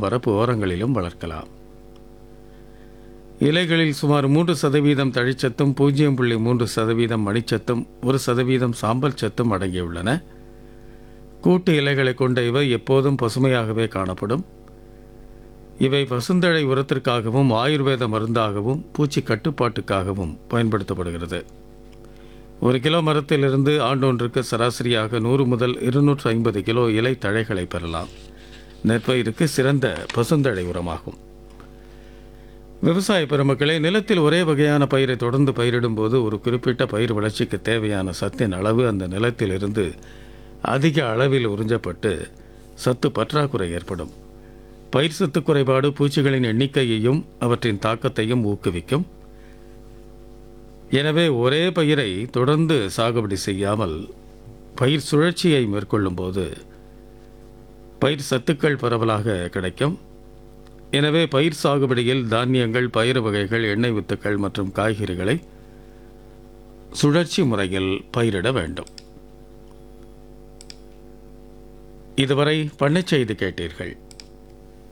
வரப்பு ஓரங்களிலும் வளர்க்கலாம் இலைகளில் சுமார் மூன்று சதவீதம் தழிச்சத்தும் பூஜ்ஜியம் புள்ளி மூன்று சதவீதம் மணிச்சத்தும் ஒரு சதவீதம் சாம்பல் சத்தும் அடங்கியுள்ளன கூட்டு இலைகளை கொண்ட இவை எப்போதும் பசுமையாகவே காணப்படும் இவை பசுந்தழை உரத்திற்காகவும் ஆயுர்வேத மருந்தாகவும் பூச்சி கட்டுப்பாட்டுக்காகவும் பயன்படுத்தப்படுகிறது ஒரு கிலோ மரத்திலிருந்து ஆண்டொன்றுக்கு சராசரியாக நூறு முதல் இருநூற்று ஐம்பது கிலோ இலை தழைகளை பெறலாம் நெற்பயிருக்கு சிறந்த பசுந்தழை உரமாகும் விவசாய பெருமக்களே நிலத்தில் ஒரே வகையான பயிரை தொடர்ந்து பயிரிடும்போது ஒரு குறிப்பிட்ட பயிர் வளர்ச்சிக்கு தேவையான சத்தின் அளவு அந்த நிலத்திலிருந்து அதிக அளவில் உறிஞ்சப்பட்டு சத்து பற்றாக்குறை ஏற்படும் பயிர் சத்து குறைபாடு பூச்சிகளின் எண்ணிக்கையையும் அவற்றின் தாக்கத்தையும் ஊக்குவிக்கும் எனவே ஒரே பயிரை தொடர்ந்து சாகுபடி செய்யாமல் பயிர் சுழற்சியை மேற்கொள்ளும்போது பயிர் சத்துக்கள் பரவலாக கிடைக்கும் எனவே பயிர் சாகுபடியில் தானியங்கள் பயிறு வகைகள் எண்ணெய் வித்துக்கள் மற்றும் காய்கறிகளை சுழற்சி முறையில் பயிரிட வேண்டும் இதுவரை பண்ணைச் செய்தி கேட்டீர்கள்